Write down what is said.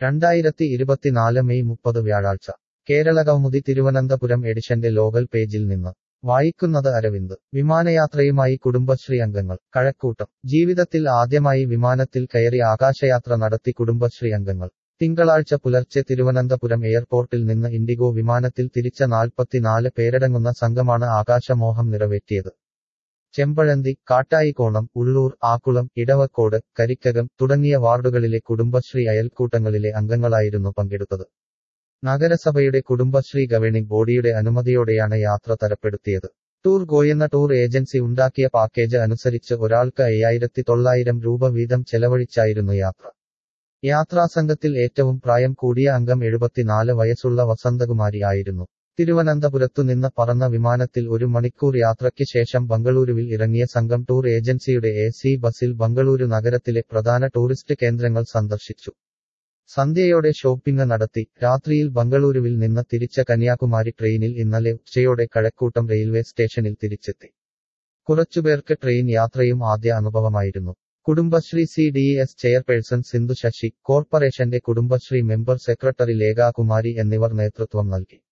രണ്ടായിരത്തി ഇരുപത്തിനാല് മെയ് മുപ്പത് വ്യാഴാഴ്ച കേരള കൗമുദി തിരുവനന്തപുരം എഡിഷന്റെ ലോകൽ പേജിൽ നിന്ന് വായിക്കുന്നത് അരവിന്ദ് വിമാനയാത്രയുമായി കുടുംബശ്രീ അംഗങ്ങൾ കഴക്കൂട്ടം ജീവിതത്തിൽ ആദ്യമായി വിമാനത്തിൽ കയറി ആകാശയാത്ര നടത്തി കുടുംബശ്രീ അംഗങ്ങൾ തിങ്കളാഴ്ച പുലർച്ചെ തിരുവനന്തപുരം എയർപോർട്ടിൽ നിന്ന് ഇൻഡിഗോ വിമാനത്തിൽ തിരിച്ച നാൽപ്പത്തിനാല് പേരടങ്ങുന്ന സംഘമാണ് ആകാശമോഹം നിറവേറ്റിയത് ചെമ്പഴന്തി കാട്ടായിക്കോണം ഉള്ളൂർ ആക്കുളം ഇടവക്കോട് കരിക്കകം തുടങ്ങിയ വാർഡുകളിലെ കുടുംബശ്രീ അയൽക്കൂട്ടങ്ങളിലെ അംഗങ്ങളായിരുന്നു പങ്കെടുത്തത് നഗരസഭയുടെ കുടുംബശ്രീ ഗവേണിംഗ് ബോഡിയുടെ അനുമതിയോടെയാണ് യാത്ര തരപ്പെടുത്തിയത് ടൂർ ഗോയെന്ന ടൂർ ഏജൻസി ഉണ്ടാക്കിയ പാക്കേജ് അനുസരിച്ച് ഒരാൾക്ക് അയ്യായിരത്തി തൊള്ളായിരം രൂപ വീതം ചെലവഴിച്ചായിരുന്നു യാത്ര യാത്രാസംഘത്തിൽ ഏറ്റവും പ്രായം കൂടിയ അംഗം എഴുപത്തിനാല് വയസ്സുള്ള വസന്തകുമാരി ആയിരുന്നു തിരുവനന്തപുരത്തു നിന്ന് പറന്ന വിമാനത്തിൽ ഒരു മണിക്കൂർ യാത്രയ്ക്ക് ശേഷം ബംഗളൂരുവിൽ ഇറങ്ങിയ സംഘം ടൂർ ഏജൻസിയുടെ എ സി ബസിൽ ബംഗളൂരു നഗരത്തിലെ പ്രധാന ടൂറിസ്റ്റ് കേന്ദ്രങ്ങൾ സന്ദർശിച്ചു സന്ധ്യയോടെ ഷോപ്പിംഗ് നടത്തി രാത്രിയിൽ ബംഗളൂരുവിൽ നിന്ന് തിരിച്ച കന്യാകുമാരി ട്രെയിനിൽ ഇന്നലെ ഉച്ചയോടെ കഴക്കൂട്ടം റെയിൽവേ സ്റ്റേഷനിൽ തിരിച്ചെത്തി കുറച്ചുപേർക്ക് ട്രെയിൻ യാത്രയും ആദ്യ അനുഭവമായിരുന്നു Kudumbashree C D S chairperson Sindhu Sasi കോർപ്പറേഷന്റെ കുടുംബശ്രീ മെമ്പർ സെക്രട്ടറി ലേഖാകുമാരി എന്നിവർ നേതൃത്വം നൽകി